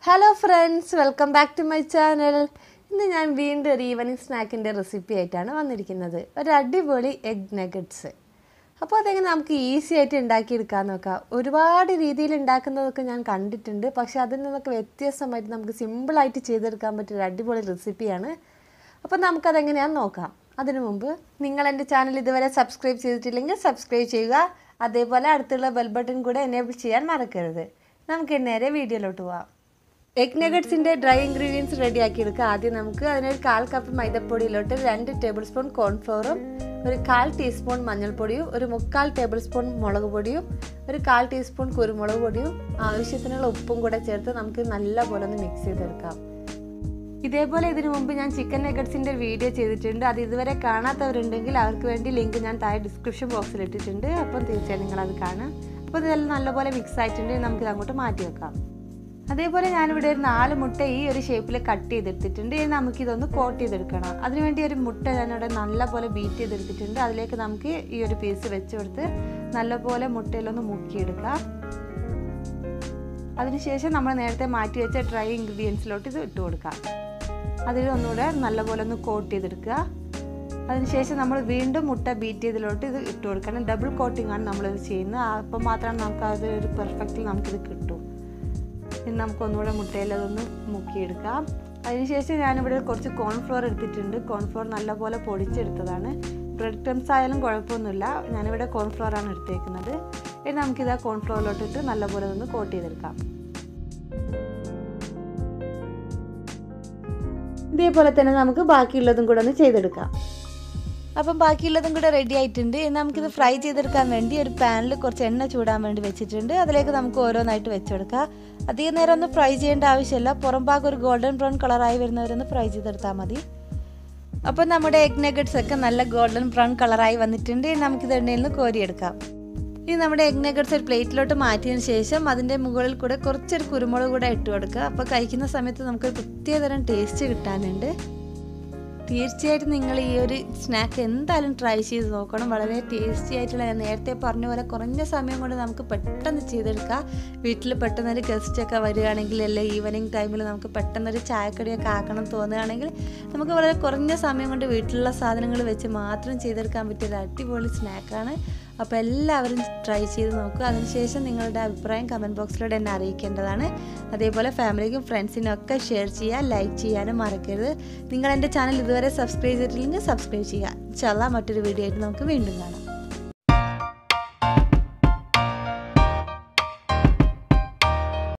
hello friends welcome back to my channel ഇന്ന് ഞാൻ വീണ്ടും ഒരു ഈവനിങ് സ്നാക്കിൻ്റെ റെസിപ്പി ആയിട്ടാണ് വന്നിരിക്കുന്നത് ഒരു അടിപൊളി എഗ് നഗറ്റ്സ് അപ്പോൾ അതെങ്ങനെ നമുക്ക് ഈസി ആയിട്ട് ഉണ്ടാക്കിയെടുക്കാൻ നോക്കാം ഒരുപാട് രീതിയിൽ ഉണ്ടാക്കുന്നതൊക്കെ ഞാൻ കണ്ടിട്ടുണ്ട് പക്ഷേ അതിൽ നിന്നൊക്കെ വ്യത്യസ്തമായിട്ട് നമുക്ക് സിമ്പിളായിട്ട് ചെയ്തെടുക്കാൻ പറ്റിയ ഒരു അടിപൊളി റെസിപ്പിയാണ് അപ്പോൾ നമുക്കതെങ്ങനെയാണെന്ന് നോക്കാം അതിനു മുമ്പ് നിങ്ങൾ എൻ്റെ ചാനൽ ഇതുവരെ സബ്സ്ക്രൈബ് ചെയ്തിട്ടില്ലെങ്കിൽ സബ്സ്ക്രൈബ് ചെയ്യുക അതേപോലെ അടുത്തുള്ള ബെൽ ബട്ടൺ കൂടെ എനേബിൾ ചെയ്യാൻ മറക്കരുത് നമുക്ക് നേരെ വീഡിയോയിലോട്ട് പോവാം എഗ് നഗറ്റ്സിൻ്റെ ഡ്രൈ ഇൻഗ്രീഡിയൻസ് റെഡിയാക്കി എടുക്കുക ആദ്യം നമുക്ക് അതിനൊരു കാൽ കപ്പ് മൈദപ്പൊടിയിലോട്ട് രണ്ട് ടേബിൾ സ്പൂൺ കോൺഫ്ലോറും ഒരു കാൽ ടീസ്പൂൺ മഞ്ഞൾപ്പൊടിയും ഒരു മുക്കാൽ ടേബിൾ സ്പൂൺ മുളക് പൊടിയും ഒരു കാൽ ടീസ്പൂൺ കുരുമുളക് പൊടിയും ആവശ്യത്തിനുള്ള ഉപ്പും കൂടെ ചേർത്ത് നമുക്ക് നല്ലപോലെ ഒന്ന് മിക്സ് ചെയ്തെടുക്കാം ഇതേപോലെ ഇതിനു മുമ്പ് ഞാൻ ചിക്കൻ നഗറ്റ്സിൻ്റെ വീഡിയോ ചെയ്തിട്ടുണ്ട് അത് ഇതുവരെ കാണാത്തവരുണ്ടെങ്കിൽ അവർക്ക് വേണ്ടി ലിങ്ക് ഞാൻ താഴെ ഡിസ്ക്രിപ്ഷൻ ബോക്സിൽ ഇട്ടിട്ടുണ്ട് അപ്പം തീർച്ചയായും നിങ്ങളത് കാണാം അപ്പോൾ ഇതെല്ലാം നല്ലപോലെ മിക്സ് ആയിട്ടുണ്ട് നമുക്കിത് അങ്ങോട്ട് മാറ്റി വെക്കാം അതേപോലെ ഞാനിവിടെ ഒരു നാല് മുട്ട ഈ ഒരു ഷേപ്പിൽ കട്ട് ചെയ്തെടുത്തിട്ടുണ്ട് ഇനി നമുക്കിതൊന്ന് കോട്ട് ചെയ്തെടുക്കണം അതിനുവേണ്ടി ഒരു മുട്ട ഞാനിവിടെ നല്ലപോലെ ബീറ്റ് ചെയ്തെടുത്തിട്ടുണ്ട് അതിലേക്ക് നമുക്ക് ഈ ഒരു പീസ് വെച്ച് കൊടുത്ത് നല്ലപോലെ മുട്ടയിലൊന്ന് മുക്കിയെടുക്കാം അതിനുശേഷം നമ്മൾ നേരത്തെ മാറ്റി വെച്ച ഡ്രൈ ഇൻഗ്രീഡിയൻസിലോട്ട് ഇത് ഇട്ട് കൊടുക്കാം അതിൽ ഒന്നുകൂടെ നല്ലപോലെ ഒന്ന് കോട്ട് ചെയ്തെടുക്കുക അതിനുശേഷം നമ്മൾ വീണ്ടും മുട്ട ബീറ്റ് ചെയ്തതിലോട്ട് ഇത് ഇട്ട് കൊടുക്കണം ഡബിൾ കോട്ടിംഗ് ആണ് നമ്മളിത് ചെയ്യുന്നത് അപ്പോൾ മാത്രമാണ് നമുക്ക് അത് ഒരു പെർഫെക്റ്റിൽ നമുക്കിത് കിട്ടും ഇനി നമുക്ക് ഒന്നുകൂടെ മുട്ടയിൽ അതൊന്ന് മുക്കിയെടുക്കാം അതിനുശേഷം ഞാനിവിടെ കുറച്ച് കോൺഫ്ലോർ എടുത്തിട്ടുണ്ട് കോൺഫ്ലോർ നല്ലപോലെ പൊടിച്ചെടുത്തതാണ് ബ്രെഡ് ക്രംസ് ആയാലും കുഴപ്പമൊന്നുമില്ല ഞാനിവിടെ കോൺഫ്ലോർ ആണ് എടുത്തേക്കുന്നത് ഇനി നമുക്കിത് ആ കോൺഫ്ലോറിലോട്ടിട്ട് നല്ലപോലെ ഒന്ന് കോട്ട് ചെയ്തെടുക്കാം ഇതേപോലെ തന്നെ നമുക്ക് ബാക്കിയുള്ളതും കൂടെ ഒന്ന് ചെയ്തെടുക്കാം അപ്പം ബാക്കിയുള്ളതും കൂടെ റെഡി ആയിട്ടുണ്ട് ഇനി നമുക്കിത് ഫ്രൈ ചെയ്തെടുക്കാൻ വേണ്ടി ഒരു പാനിൽ കുറച്ച് എണ്ണ ചൂടാൻ വേണ്ടി വെച്ചിട്ടുണ്ട് അതിലേക്ക് നമുക്ക് ഓരോന്നായിട്ട് വെച്ചെടുക്കാം അധികം നേരം ഒന്ന് ഫ്രൈ ചെയ്യേണ്ട ആവശ്യമില്ല പുറം ഭാഗം ഒരു ഗോൾഡൻ ബ്രൗൺ കളറായി വരുന്നവരൊന്ന് ഫ്രൈ ചെയ്തെടുത്താൽ മതി അപ്പം നമ്മുടെ എഗ് നഗറ്റ്സ് ഒക്കെ നല്ല ഗോൾഡൻ ബ്രൗൺ കളറായി വന്നിട്ടുണ്ട് ഇനി നമുക്കിത് എണ്ണയിൽ നിന്ന് കോരിയെടുക്കാം ഇനി നമ്മുടെ എഗ് നഗറ്റ്സ് ഒരു പ്ലേറ്റിലോട്ട് മാറ്റിയതിന് ശേഷം അതിൻ്റെ മുകളിൽ കൂടെ കുറച്ചൊരു കുരുമുളക് കൂടെ ഇട്ട് കൊടുക്കുക അപ്പോൾ കഴിക്കുന്ന സമയത്ത് നമുക്ക് പ്രത്യേകതരം ടേസ്റ്റ് കിട്ടാനുണ്ട് തീർച്ചയായിട്ടും നിങ്ങൾ ഈ ഒരു സ്നാക്ക് എന്തായാലും ട്രൈ ചെയ്ത് നോക്കണം വളരെ ടേസ്റ്റി ആയിട്ടുള്ള ഞാൻ നേരത്തെ പറഞ്ഞ പോലെ കുറഞ്ഞ സമയം കൊണ്ട് നമുക്ക് പെട്ടെന്ന് ചെയ്തെടുക്കാം വീട്ടിൽ പെട്ടെന്നൊരു ഗസ്റ്റൊക്കെ വരികയാണെങ്കിൽ അല്ലെ ഈവനിങ് ടൈമിൽ നമുക്ക് പെട്ടെന്നൊരു ചായക്കടിയൊക്കെ ആക്കണം തോന്നുകയാണെങ്കിൽ നമുക്ക് വളരെ കുറഞ്ഞ സമയം കൊണ്ട് വീട്ടിലുള്ള സാധനങ്ങൾ വെച്ച് മാത്രം ചെയ്തെടുക്കാൻ പറ്റിയ ഒരു അടിപൊളി സ്നാക്കാണ് അപ്പോൾ എല്ലാവരും ട്രൈ ചെയ്ത് നോക്കുക അതിനുശേഷം നിങ്ങളുടെ അഭിപ്രായം കമൻറ്റ് ബോക്സിലൂടെ എന്നെ അറിയിക്കേണ്ടതാണ് അതേപോലെ ഫാമിലിക്കും ഫ്രണ്ട്സിനും ഒക്കെ ഷെയർ ചെയ്യുക ലൈക്ക് ചെയ്യാനും മറക്കരുത് നിങ്ങൾ എൻ്റെ ചാനൽ ഇതുവരെ സബ്സ്ക്രൈബ് ചെയ്തിട്ടില്ലെങ്കിൽ സബ്സ്ക്രൈബ് ചെയ്യുക ചല്ല മറ്റൊരു വീഡിയോ ആയിട്ട് നമുക്ക് വീണ്ടും കാണാം